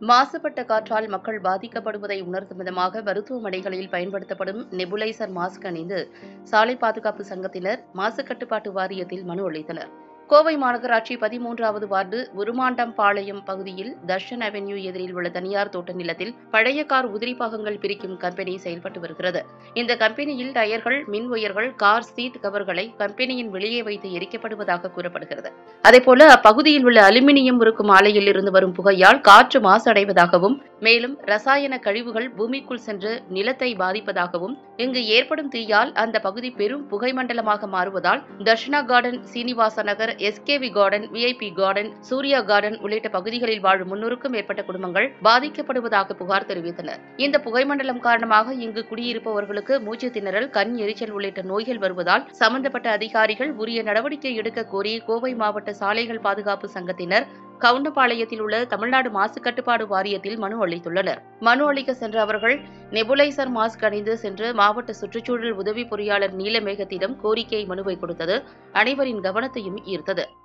மாசுபட்ட காற்றால் மக்கள் பாதிக்கப்படுவதை உணர்த்தும் விதமாக மருத்துவமனைகளில் பயன்படுத்தப்படும் நெபுலைசர் மாஸ்க் அணிந்து சாலை பாதுகாப்பு சங்கத்தினர் மாசு கட்டுப்பாட்டு வாரியத்தில் மனு அளித்தனர் கோவை மாநகராட்சி பதிமூன்றாவது வார்டு உருமாண்டம் பாளையம் பகுதியில் தர்ஷன் அவென்யூ எதிரில் உள்ள தனியார் தோட்ட நிலத்தில் பழைய கார் உதிரி பாகங்கள் பிரிக்கும் கம்பெனி செயல்பட்டு வருகிறது இந்த கம்பெனியில் டயர்கள் மின் ஒயர்கள் கார் சீட் கவர்களை கம்பெனியின் வெளியே வைத்து எரிக்கப்படுவதாக கூறப்படுகிறது அதேபோல அப்பகுதியில் உள்ள அலுமினியம் உருக்கும் ஆலையில் இருந்து வரும் புகையால் காற்று மாசடைவதாகவும் மேலும் ரசாயன கழிவுகள் பூமிக்குள் சென்று நிலத்தை பாதிப்பதாகவும் இங்கு ஏற்படும் தீயால் அந்த பகுதி பெரும் புகை மண்டலமாக மாறுவதால் Darshana garden Srinivasa Nagar SKV garden VIP garden Surya garden உள்ளிட்ட பகுதிகளில் வாழும் முன்னூறுக்கும் மேற்பட்ட குடும்பங்கள் பாதிக்கப்படுவதாக புகார் தெரிவித்தனர் இந்த புகைமண்டலம் காரணமாக இங்கு குடியிருப்பவர்களுக்கு மூச்சு திணறல் கண் எரிச்சல் உள்ளிட்ட நோய்கள் வருவதால் சம்பந்தப்பட்ட அதிகாரிகள் உரிய நடவடிக்கை எடுக்க கோரி கோவை மாவட்ட சாலைகள் பாதுகாப்பு சங்கத்தினர் கவுண்டபாளையத்தில் உள்ள தமிழ்நாடு மாசு கட்டுப்பாடு வாரியத்தில் மனு அளித்துள்ளனர் மனு அளிக்க சென்ற அவர்கள் நெபுலைசர் மாஸ்க் அணிந்து சென்று மாவட்ட சுற்றுச்சூழல் உதவி பொறியாளர் நீலமேகத்திடம் கோரிக்கை மனுவை கொடுத்தது அனைவரின் கவனத்தையும் ஈர்த்தது